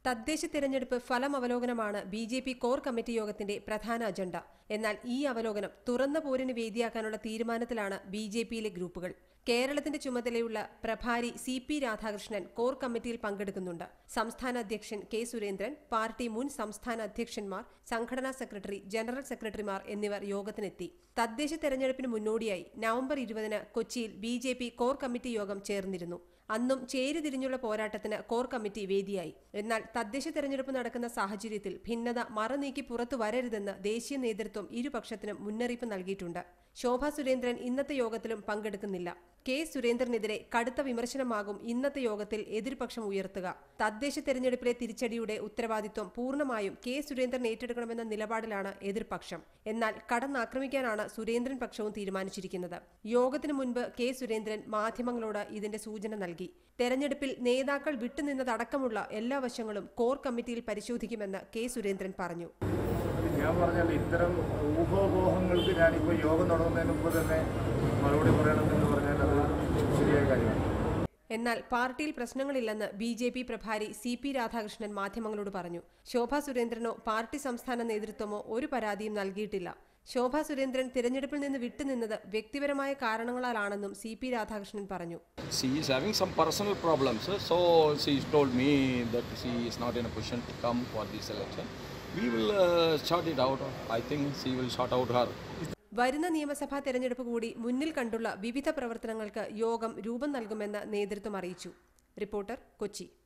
തദ്ദേശ തെരഞ്ഞെടുപ്പ് ഫലം അവലോകനമാണ് B J P core committee യോഗത്തിന്റെ പ്രധാന അജണ്ട എന്നാൽ ഈ അവലോകനം തുറന്ന പോരിന് വേദിയാക്കാനുള്ള തീരുമാനത്തിലാണ് ബി ജെ പിയിലെ ഗ്രൂപ്പുകൾ കേരളത്തിന്റെ ചുമതലയുള്ള പ്രഭാരി സി പി രാധാകൃഷ്ണൻ കോർ കമ്മിറ്റിയിൽ പങ്കെടുക്കുന്നുണ്ട് സംസ്ഥാന അധ്യക്ഷൻ കെ സുരേന്ദ്രൻ പാർട്ടി മുൻ സംസ്ഥാന അധ്യക്ഷന്മാർ സംഘടനാ സെക്രട്ടറി ജനറൽ സെക്രട്ടറിമാർ എന്നിവർ യോഗത്തിനെത്തി തദ്ദേശ തെരഞ്ഞെടുപ്പിന് മുന്നോടിയായി നവംബർ ഇരുപതിന് കൊച്ചിയിൽ B J P core committee യോഗം ചേർന്നിരുന്നു അന്നും ചേരിതിരിഞ്ഞുള്ള പോരാട്ടത്തിന് കോർ കമ്മിറ്റി വേദിയായി എന്നാൽ തദ്ദേശ തെരഞ്ഞെടുപ്പ് നടക്കുന്ന സാഹചര്യത്തിൽ ഭിന്നത മറനീക്കി പുറത്തു വരരുതെന്ന് ദേശീയ നേതൃത്വം ഇരുപക്ഷത്തിനും മുന്നറിയിപ്പ് നൽകിയിട്ടുണ്ട് ശോഭ സുരേന്ദ്രൻ ഇന്നത്തെ യോഗത്തിലും പങ്കെടുക്കുന്നില്ല കെ സുരേന്ദ്രനെതിരെ കടുത്ത വിമർശനമാകും ഇന്നത്തെ യോഗത്തിൽ എതിർപക്ഷം ഉയർത്തുക തദ്ദേശ തെരഞ്ഞെടുപ്പിലെ തിരിച്ചടിയുടെ ഉത്തരവാദിത്വം പൂർണ്ണമായും കെ സുരേന്ദ്രൻ ഏറ്റെടുക്കണമെന്ന നിലപാടിലാണ് എതിർപക്ഷം എന്നാൽ കടന്നാക്രമിക്കാനാണ് സുരേന്ദ്രൻ പക്ഷവും തീരുമാനിച്ചിരിക്കുന്നത് യോഗത്തിനു മുൻപ് കെ സുരേന്ദ്രൻ മാധ്യമങ്ങളോട് ഇതിന്റെ സൂചന നൽകി തെരഞ്ഞെടുപ്പിൽ നേതാക്കൾ വിട്ടുനിന്നതടക്കമുള്ള എല്ലാ വശങ്ങളും കോർ കമ്മിറ്റിയിൽ പരിശോധിക്കുമെന്ന് കെ സുരേന്ദ്രൻ പറഞ്ഞു ഞാൻ പറഞ്ഞാൽ ഇത്തരം ഊഹോപോഹങ്ങൾക്ക് ഞാനിപ്പോൾ യോഗം തുടങ്ങുന്നതിന് മുമ്പ് തന്നെ മറുപടി പറയണമെന്ന് പറഞ്ഞാൽ അത് ശരിയായ കാര്യമാണ് എന്നാൽ പാർട്ടിയിൽ പ്രശ്നങ്ങളില്ലെന്ന് ബി ജെ പി പ്രഭാരി സി പി രാധാകൃഷ്ണൻ മാധ്യമങ്ങളോട് പറഞ്ഞു ശോഭ സുരേന്ദ്രനോ പാർട്ടി സംസ്ഥാന നേതൃത്വമോ ഒരു പരാതിയും നൽകിയിട്ടില്ല ശോഭ സുരേന്ദ്രൻ തിരഞ്ഞെടുപ്പിൽ നിന്ന് വിട്ടുനിന്നത് വ്യക്തിപരമായ കാരണങ്ങളാലാണെന്നും സി പി രാധാകൃഷ്ണൻ പറഞ്ഞു she is having some personal problems uh, so she told me that she is not in a position to come for this election we will uh, sort it out i think she will sort out her വരുന്ന നിയമസഭാ തെരഞ്ഞെടുപ്പ് കൂടി മുന്നിൽ കണ്ടുള്ള വിവിധ പ്രവർത്തനങ്ങൾക്ക് യോഗം രൂപം നൽകുമെന്ന് നേതൃത്വം അറിയിച്ചു റിപ്പോർട്ടർ കൊച്ചി